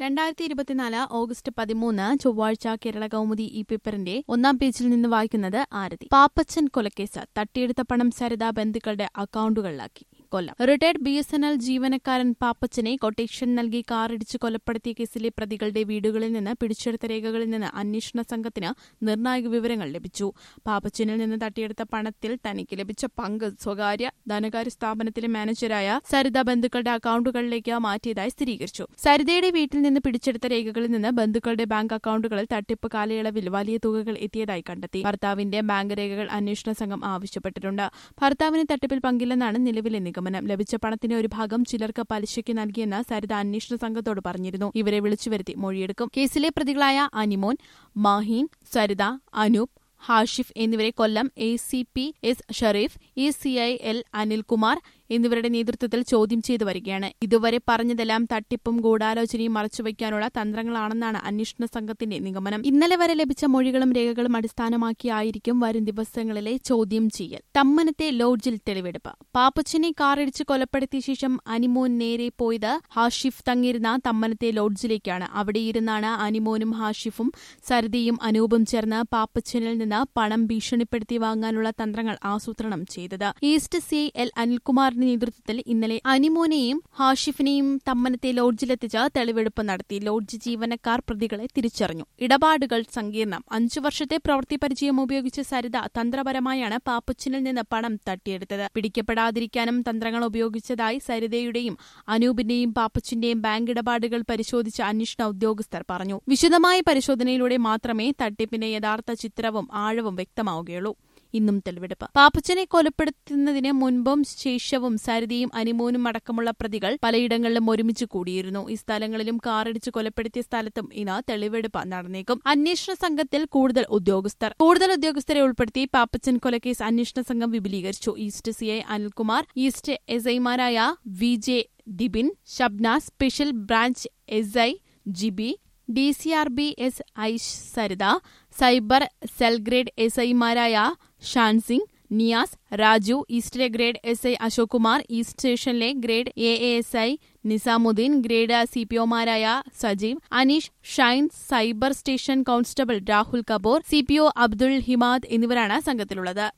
രണ്ടായിരത്തി ഇരുപത്തിനാല് ഓഗസ്റ്റ് പതിമൂന്ന് ചൊവ്വാഴ്ച കേരള കൗമുദി ഈ പേപ്പറിന്റെ ഒന്നാം പേജിൽ നിന്ന് വായിക്കുന്നത് ആരതി പാപ്പച്ചൻ കൊലക്കേസ് തട്ടിയെടുത്ത പണം സരിത ബന്ധുക്കളുടെ അക്കൌണ്ടുകളിലാക്കി Kollam retired B S N L ജീവനക്കാരൻ പാപ്പച്ചനെ കൊട്ടേഷൻ നൽകി കാറിടിച്ച് കൊലപ്പെടുത്തിയ കേസിലെ പ്രതികളുടെ വീടുകളിൽ നിന്ന് പിടിച്ചെടുത്ത രേഖകളിൽ നിന്ന് അന്വേഷണ സംഘത്തിന് നിർണായക വിവരങ്ങൾ ലഭിച്ചു പാപ്പച്ചനിൽ നിന്ന് തട്ടിയെടുത്ത പണത്തിൽ തനിക്ക് ലഭിച്ച പങ്ക് സ്വകാര്യ ധനകാര്യ സ്ഥാപനത്തിലെ മാനേജരായ സരിത ബന്ധുക്കളുടെ അക്കൌണ്ടുകളിലേക്ക് മാറ്റിയതായി സ്ഥിരീകരിച്ചു സരിതയുടെ വീട്ടിൽ നിന്ന് പിടിച്ചെടുത്ത രേഖകളിൽ നിന്ന് ബന്ധുക്കളുടെ ബാങ്ക് അക്കൌണ്ടുകളിൽ തട്ടിപ്പ് കാലയളവിൽ വലിയ തുകകൾ എത്തിയതായി കണ്ടെത്തി ഭർത്താവിന്റെ ബാങ്ക് രേഖകൾ അന്വേഷണ സംഘം ആവശ്യപ്പെട്ടിട്ടുണ്ട് ഭർത്താവിന് തട്ടിപ്പിൽ പങ്കില്ലെന്നാണ് നിലവിലെ നിഗമനം ലഭിച്ച പണത്തിന്റെ ഒരു ഭാഗം ചിലർക്ക് പലിശയ്ക്ക് നൽകിയെന്ന് സരിത അന്വേഷണ സംഘത്തോട് പറഞ്ഞിരുന്നു ഇവരെ വിളിച്ചുവരുത്തി മൊഴിയെടുക്കും കേസിലെ പ്രതികളായ അനിമോൻ മാഹീൻ സരിത അനൂപ് ഹാഷിഫ് എന്നിവരെ Kollam A C P S Shereef E C I L Anilkumar എന്നിവരുടെ നേതൃത്വത്തിൽ ചോദ്യം ചെയ്തു വരികയാണ് ഇതുവരെ പറഞ്ഞതെല്ലാം തട്ടിപ്പും ഗൂഢാലോചനയും മറച്ചുവെക്കാനുള്ള തന്ത്രങ്ങളാണെന്നാണ് അന്വേഷണ സംഘത്തിന്റെ നിഗമനം ഇന്നലെ വരെ ലഭിച്ച മൊഴികളും രേഖകളും അടിസ്ഥാനമാക്കിയായിരിക്കും വരും ദിവസങ്ങളിലെ ചോദ്യം ചെയ്യൽ തമ്മനത്തെ ലോഡ്ജിൽ തെളിവെടുപ്പ് പാപ്പച്ചനെ കാറിടിച്ച് കൊലപ്പെടുത്തിയ ശേഷം അനിമോൻ നേരെ പോയത് ഹാഷിഫ് തങ്ങിയിരുന്ന തമ്മനത്തെ ലോഡ്ജിലേക്കാണ് അവിടെയിരുന്നാണ് അനിമോനും ഹാഷിഫും സരിതയും അനൂപും ചേർന്ന് പാപ്പച്ചനിൽ നിന്ന് പണം ഭീഷണിപ്പെടുത്തി വാങ്ങാനുള്ള തന്ത്രങ്ങൾ ആസൂത്രണം ചെയ്തത് ഈസ്റ്റ് സി എൽ അനിൽകുമാറിന്റെ നേതൃത്വത്തിൽ ഇന്നലെ അനിമോനെയും ഹാഷിഫിനെയും തമ്മനത്തെ ലോഡ്ജിലെത്തിച്ച് തെളിവെടുപ്പ് നടത്തി ലോഡ്ജ് ജീവനക്കാർ പ്രതികളെ തിരിച്ചറിഞ്ഞു ഇടപാടുകൾ സങ്കീർണം അഞ്ചു വർഷത്തെ പ്രവൃത്തി പരിചയം ഉപയോഗിച്ച് സരിത തന്ത്രപരമായാണ് പാപ്പുച്ചിനിൽ നിന്ന് പണം തട്ടിയെടുത്തത് പിടിക്കപ്പെടാതിരിക്കാനും തന്ത്രങ്ങൾ ഉപയോഗിച്ചതായി സരിതയുടെയും അനൂപിന്റെയും പാപ്പച്ചിന്റെയും ബാങ്ക് ഇടപാടുകൾ പരിശോധിച്ച അന്വേഷണ ഉദ്യോഗസ്ഥർ പറഞ്ഞു വിശദമായ പരിശോധനയിലൂടെ മാത്രമേ തട്ടിപ്പിന്റെ യഥാർത്ഥ ചിത്രവും ആഴവും വ്യക്തമാവുകയുള്ളൂ ഇന്നും തെളിവെടുപ്പ് പാപ്പച്ചനെ കൊലപ്പെടുത്തുന്നതിന് മുൻപും ശേഷവും സരിതയും അനിമോനും അടക്കമുള്ള പ്രതികൾ പലയിടങ്ങളിലും ഒരുമിച്ച് കൂടിയിരുന്നു ഈ സ്ഥലങ്ങളിലും കാറിടിച്ച് കൊലപ്പെടുത്തിയ സ്ഥലത്തും ഇന്ന് തെളിവെടുപ്പ് നടന്നേക്കും അന്വേഷണ സംഘത്തിൽ കൂടുതൽ ഉദ്യോഗസ്ഥർ കൂടുതൽ ഉദ്യോഗസ്ഥരെ ഉൾപ്പെടുത്തി പാപ്പച്ചൻ കൊലക്കേസ് അന്വേഷണ സംഘം വിപുലീകരിച്ചു east CI Anilkumar east S ഐമാരായ V J Dibin Shabna special branch S I Jibi D C R B S I Saritha cyber cell grade S ഐമാരായ ഷാൻസിംഗ് നിയാസ് രാജു ഈസ്റ്റിലെ grade S I Ashok Kumar east സ്റ്റേഷനിലെ grade A S I Nizamuddin grade C P ഒമാരായ Sajeev Aneesh Shine cyber station constable Rahul Kapoor C P O Abdul Himad എന്നിവരാണ് സംഘത്തിലുള്ളത്